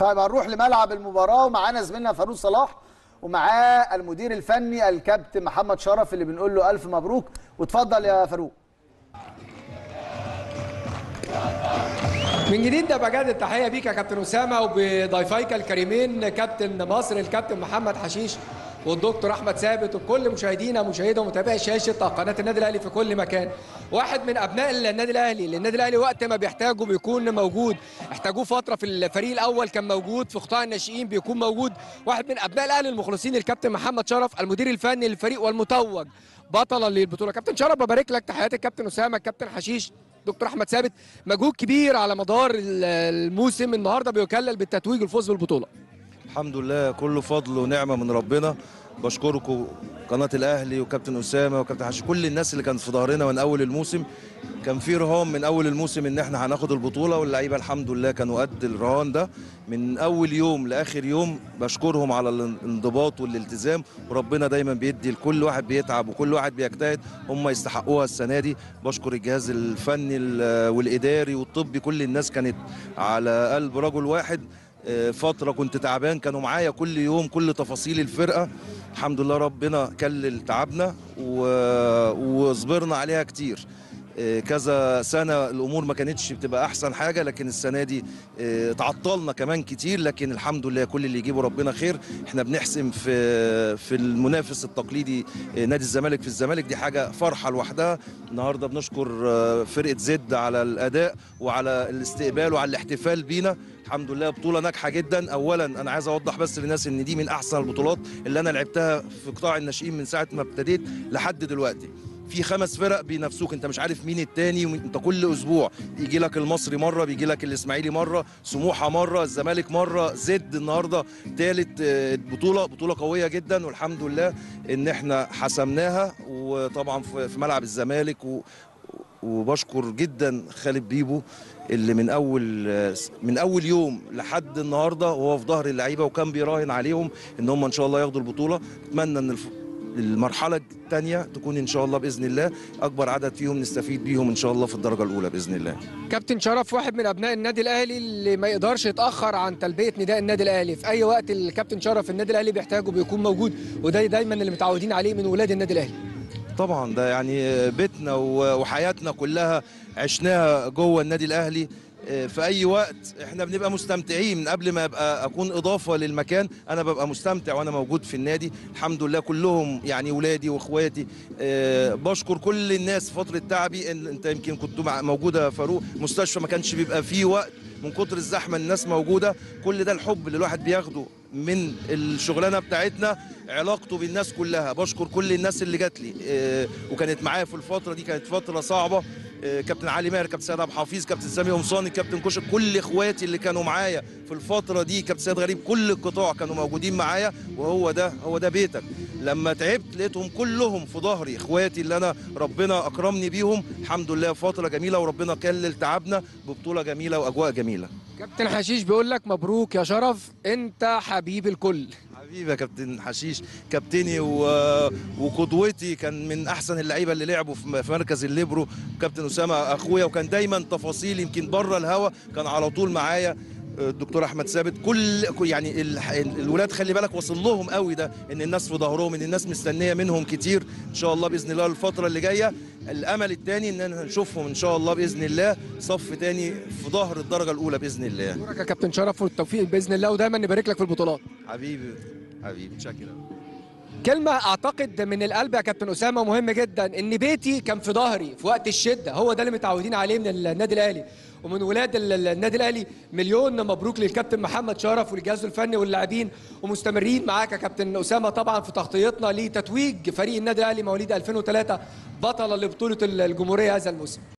طيب هنروح لملعب المباراه ومعانا زميلنا فاروق صلاح ومعاه المدير الفني الكابتن محمد شرف اللي بنقول له الف مبروك واتفضل يا فاروق من جديد ده بجد التحيه بيك يا كابتن اسامه وبضيفيك الكريمين كابتن مصر الكابتن محمد حشيش والدكتور احمد ثابت وكل مشاهدينا مشاهدة ومتابعي شاشه قناه النادي الاهلي في كل مكان واحد من ابناء النادي الاهلي اللي النادي الاهلي وقت ما بيحتاجه بيكون موجود احتاجوه فتره في الفريق الاول كان موجود في قطاع الناشئين بيكون موجود واحد من ابناء الاهلي المخلصين الكابتن محمد شرف المدير الفني للفريق والمتوج بطلا للبطوله كابتن شرف ببارك لك تحياتي الكابتن اسامه الكابتن حشيش دكتور احمد ثابت مجهود كبير على مدار الموسم النهارده بيكلل بالتتويج والفوز بالبطوله الحمد لله كله فضل ونعمه من ربنا بشكركم قناه الاهلي وكابتن اسامه وكابتن حشي كل الناس اللي كانت في ظهرنا من اول الموسم كان في رهان من اول الموسم ان احنا هناخد البطوله واللعيبه الحمد لله كانوا قد الرهان ده من اول يوم لاخر يوم بشكرهم على الانضباط والالتزام وربنا دايما بيدي لكل واحد بيتعب وكل واحد بيجتهد هم يستحقوها السنه دي بشكر الجهاز الفني والاداري والطبي كل الناس كانت على قلب رجل واحد فترة كنت تعبان كانوا معايا كل يوم كل تفاصيل الفرقة الحمد لله ربنا كلل تعبنا و... وصبرنا عليها كتير كذا سنة الأمور ما كانتش بتبقى أحسن حاجة لكن السنة دي تعطلنا كمان كتير لكن الحمد لله كل اللي يجيبه ربنا خير احنا بنحسم في في المنافس التقليدي نادي الزمالك في الزمالك دي حاجة فرحة لوحدها النهاردة بنشكر فرقة زد على الأداء وعلى الاستقبال وعلى الاحتفال بينا الحمد لله بطوله ناجحه جدا اولا انا عايز اوضح بس للناس ان دي من احسن البطولات اللي انا لعبتها في قطاع الناشئين من ساعه ما ابتديت لحد دلوقتي في خمس فرق بينافسوك انت مش عارف مين التاني انت كل اسبوع يجي لك المصري مره بيجي لك الاسماعيلي مره سموحه مره الزمالك مره زد النهارده ثالث بطوله بطوله قويه جدا والحمد لله ان احنا حسمناها وطبعا في ملعب الزمالك و وبشكر جدا خالد بيبو اللي من اول من اول يوم لحد النهارده وهو في ظهر اللعيبه وكان بيراهن عليهم ان هم ان شاء الله ياخدوا البطوله اتمنى ان المرحله الثانيه تكون ان شاء الله باذن الله اكبر عدد فيهم نستفيد بيهم ان شاء الله في الدرجه الاولى باذن الله كابتن شرف واحد من ابناء النادي الاهلي اللي ما يقدرش يتاخر عن تلبيه نداء النادي الاهلي في اي وقت الكابتن شرف النادي الاهلي بيحتاجه بيكون موجود وده دايما اللي متعودين عليه من ولاد النادي الاهلي طبعا ده يعني بيتنا وحياتنا كلها عشناها جوه النادي الاهلي في اي وقت احنا بنبقى مستمتعين من قبل ما ابقى اكون اضافه للمكان انا ببقى مستمتع وانا موجود في النادي الحمد لله كلهم يعني ولادي واخواتي أه بشكر كل الناس فتره تعبي ان انت يمكن كنت موجوده فاروق مستشفى ما كانش بيبقى فيه وقت من كتر الزحمه الناس موجوده كل ده الحب اللي الواحد بياخده من الشغلانه بتاعتنا علاقته بالناس كلها بشكر كل الناس اللي جات لي أه وكانت معايا في الفتره دي كانت فتره صعبه أه كابتن علي ماهر كابتن سيد عبد الحفيظ كابتن سامي قمصاني كابتن كشك كل اخواتي اللي كانوا معايا في الفتره دي كابتن سيد غريب كل القطاع كانوا موجودين معايا وهو ده هو ده بيتك لما تعبت لقيتهم كلهم في ظهري اخواتي اللي انا ربنا اكرمني بيهم الحمد لله فتره جميله وربنا كلل تعبنا ببطوله جميله واجواء جميله كابتن حشيش بيقول لك مبروك يا شرف انت حبيب الكل حبيبي يا كابتن حشيش كابتني و... وقدوتي كان من احسن اللعيبه اللي لعبوا في مركز الليبرو كابتن اسامه اخويا وكان دايما تفاصيل يمكن بره الهوا كان على طول معايا الدكتور احمد ثابت كل يعني الولاد خلي بالك وصل لهم قوي ده ان الناس في ظهرهم ان الناس مستنيه منهم كتير ان شاء الله باذن الله الفتره اللي جايه الامل الثاني ان نشوفهم ان شاء الله باذن الله صف ثاني في ظهر الدرجه الاولى باذن الله اشكرك يا كابتن شرف والتوفيق باذن الله ودايما نبارك لك في البطولات حبيبي حبيبي متشكر كلمة أعتقد من القلب يا كابتن أسامة مهم جدا إن بيتي كان في ظهري في وقت الشدة هو ده اللي متعودين عليه من النادي الأهلي ومن ولاد النادي الأهلي مليون مبروك للكابتن محمد شرف والجهاز الفني واللاعبين ومستمرين معاك يا كابتن أسامة طبعا في تغطيتنا لتتويج فريق النادي الأهلي مواليد 2003 بطلا لبطولة الجمهورية هذا الموسم